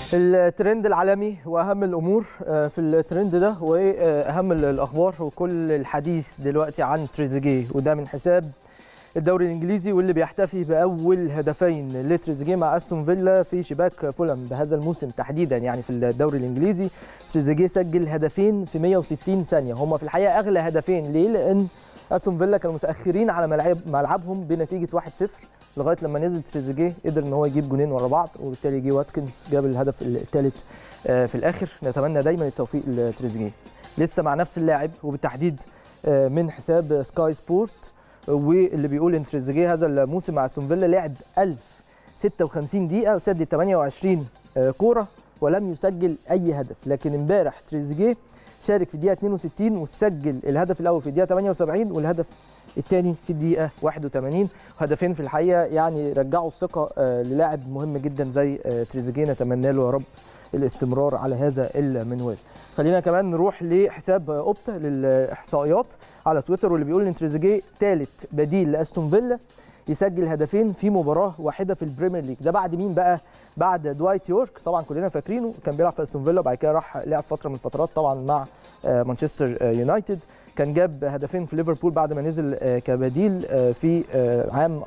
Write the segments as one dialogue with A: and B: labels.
A: الترند العالمي واهم الامور في الترند ده واهم الاخبار وكل الحديث دلوقتي عن تريزيجيه وده من حساب الدوري الانجليزي واللي بيحتفي باول هدفين لتريزيجيه مع استون فيلا في شباك فولم بهذا الموسم تحديدا يعني في الدوري الانجليزي تريزيجيه سجل هدفين في 160 ثانيه هم في الحقيقه اغلى هدفين ليه لان استون فيلا كانوا متاخرين على ملعب ملعبهم بنتيجه 1-0 لغايه لما نزل تريزيجيه قدر ان هو يجيب جونين ورا بعض وبالتالي جه واتكنز جاب الهدف الثالث في الاخر نتمنى دايما التوفيق لتريزيجيه لسه مع نفس اللاعب وبالتحديد من حساب سكاي سبورت واللي بيقول ان تريزيجيه هذا الموسم مع استون فيلا لعب 1056 دقيقه وسدد 28 كوره ولم يسجل اي هدف لكن امبارح تريزيجيه شارك في الدقيقه 62 وسجل الهدف الاول في الدقيقه 78 والهدف الثاني في الدقيقه 81 وهدفين في الحقيقه يعني رجعوا الثقه للاعب مهم جدا زي تريزيجيه نتمنى له يا رب الاستمرار على هذا المنوال خلينا كمان نروح لحساب اوبتا للاحصائيات على تويتر واللي بيقول ان تريزيجيه ثالث بديل لاستون فيلا يسجل هدفين في مباراه واحده في البريمير ليج ده بعد مين بقى بعد دوايت يورك طبعا كلنا فاكرينه كان بيلعب في استون فيلا وبعد كده راح لعب فتره من الفترات طبعا مع مانشستر يونايتد كان جاب هدفين في ليفربول بعد ما نزل كبديل في عام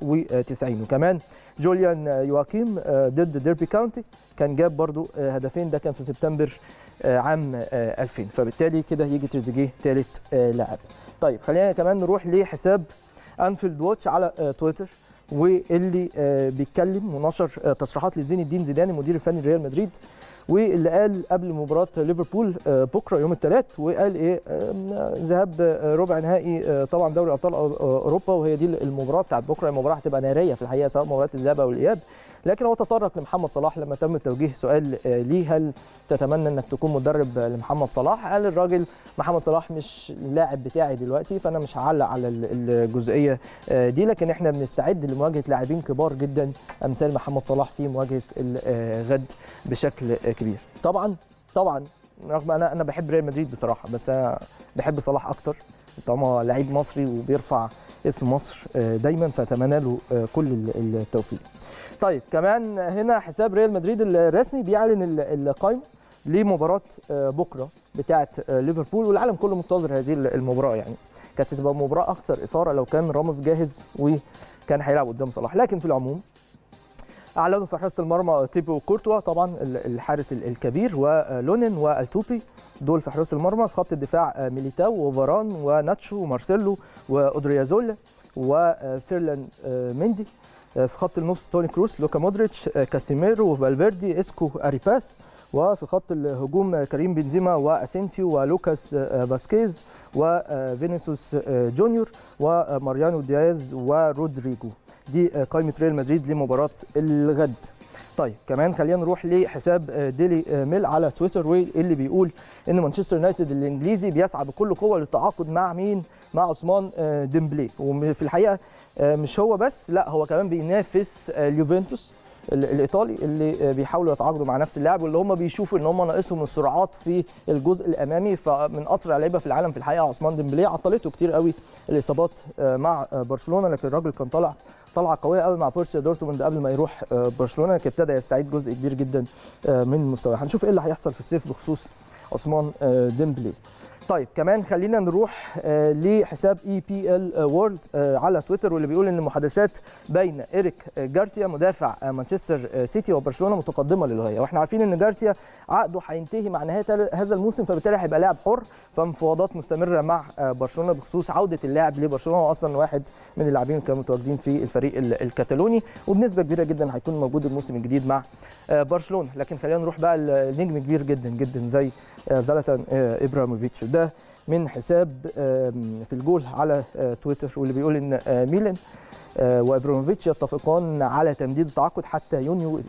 A: 94 وكمان جوليان يواكيم ضد ديربي كاونتي كان جاب برضو هدفين ده كان في سبتمبر عام 2000 فبالتالي كده يجي تريزيجيه ثالث لاعب طيب خلينا كمان نروح لحساب انفيلد واتش على تويتر واللي بيتكلم ونشر تصريحات لزين الدين زيدان المدير الفني لريال مدريد واللي قال قبل مباراه ليفربول بكره يوم الثلاث وقال ايه ذهاب ربع نهائي طبعا دوري ابطال اوروبا وهي دي المباراه بتاعت بكره المباراه هتبقى ناريه في الحقيقه سواء مباراه الذهاب او الاياب لكن هو تطرق لمحمد صلاح لما تم توجيه سؤال ليه هل تتمنى انك تكون مدرب لمحمد صلاح قال الراجل محمد صلاح مش اللاعب بتاعي دلوقتي فانا مش هعلق على الجزئيه دي لكن احنا بنستعد لمواجهه لاعبين كبار جدا امثال محمد صلاح في مواجهه الغد بشكل كبير طبعا طبعا رغم انا انا بحب ريال مدريد بصراحه بس انا بحب صلاح اكتر طالما لعيب مصري وبيرفع اسم مصر دايما فاتمنى له كل التوفيق طيب كمان هنا حساب ريال مدريد الرسمي بيعلن القائمه لمباراه بكره بتاعه ليفربول والعالم كله منتظر هذه المباراه يعني كانت هتبقى مباراه اكثر اثاره لو كان راموس جاهز وكان هيلعب قدام صلاح لكن في العموم اعلنوا في حراسه المرمى تيبو كورتوا طبعا الحارس الكبير ولونين والتوبي دول في حراسه المرمى في خط الدفاع ميليتاو وفاران وناتشو ومارسيلو واودريازولا وفيرلان مندي في خط النص توني كروس لوكا مودريتش كاسيميرو وفالفيردي اسكو اريباس وفي خط الهجوم كريم بنزيما واسينسيو ولوكاس فاسكيز وفينيسوس جونيور وماريانو دياز ورودريجو دي قائمه ريال مدريد لمباراه الغد طيب كمان خلينا نروح لحساب ديلي ميل على تويتر واللي بيقول ان مانشستر يونايتد الانجليزي بيسعى بكل قوه للتعاقد مع مين مع عثمان ديمبلي وفي الحقيقه مش هو بس لا هو كمان بينافس اليوفنتوس الايطالي اللي بيحاولوا يتعاقدوا مع نفس اللاعب واللي هم بيشوفوا ان هم ناقصهم السرعات في الجزء الامامي فمن اسرع لعيبه في العالم في الحقيقه عثمان ديمبلي عطلته كتير قوي الاصابات مع برشلونه لكن الراجل كان طالع طلعه قويه قوي مع بورسيا دورتموند قبل ما يروح برشلونه لكن ابتدى يستعيد جزء كبير جدا من مستواه هنشوف ايه اللي هيحصل في الصيف بخصوص عثمان ديمبلي طيب كمان خلينا نروح آه لحساب اي بي ال وورلد آه على تويتر واللي بيقول ان المحادثات بين ايريك جارسيا مدافع آه مانشستر سيتي وبرشلونه متقدمه للغايه واحنا عارفين ان جارسيا عقده هينتهي مع نهايه هذا الموسم فبالتالي هيبقى لاعب حر فمفاوضات مستمره مع برشلونه بخصوص عوده اللاعب لبرشلونه هو اصلا واحد من اللاعبين اللي كانوا متواجدين في الفريق الكتالوني وبنسبه كبيره جدا هيكون موجود الموسم الجديد مع برشلونه لكن خلينا نروح بقى لنجم كبير جدا جدا زي زلاتان ابراهيموفيتش ده من حساب في الجول على تويتر واللي بيقول ان ميلان وابراهيموفيتش يتفقان على تمديد التعاقد حتى يونيو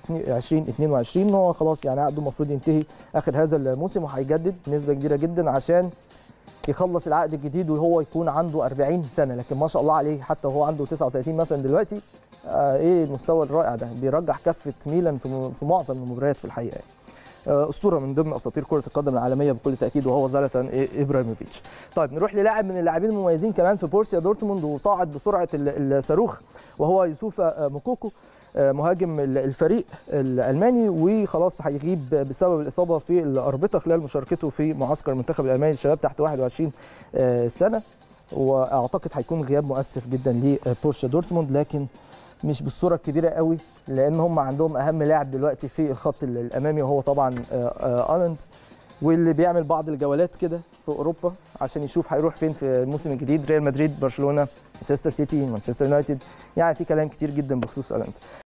A: 2022 هو خلاص يعني عقده المفروض ينتهي اخر هذا الموسم وهيجدد بنسبه كبيره جدا عشان يخلص العقد الجديد وهو يكون عنده 40 سنه لكن ما شاء الله عليه حتى وهو عنده 39 مثلا دلوقتي آه ايه المستوى الرائع ده بيرجح كفه ميلان في, في معظم المباريات في الحقيقه يعني. اسطوره من ضمن اساطير كره القدم العالميه بكل تاكيد وهو زلاتان ابراهيموفيتش. طيب نروح للاعب من اللاعبين المميزين كمان في بورسيا دورتموند وصاعد بسرعه الصاروخ وهو يوسف موكوكو مهاجم الفريق الالماني وخلاص هيغيب بسبب الاصابه في الاربطه خلال مشاركته في معسكر المنتخب الالماني للشباب تحت 21 سنه واعتقد هيكون غياب مؤثر جدا لبورشا دورتموند لكن مش بالصوره الكبيره قوي لان هم عندهم اهم لاعب دلوقتي في الخط الامامي وهو طبعا الاند واللي بيعمل بعض الجولات كده في اوروبا عشان يشوف هيروح فين في الموسم الجديد ريال مدريد برشلونه مانشستر سيتي مانشستر يونايتد يعني في كلام كتير جدا بخصوص الاند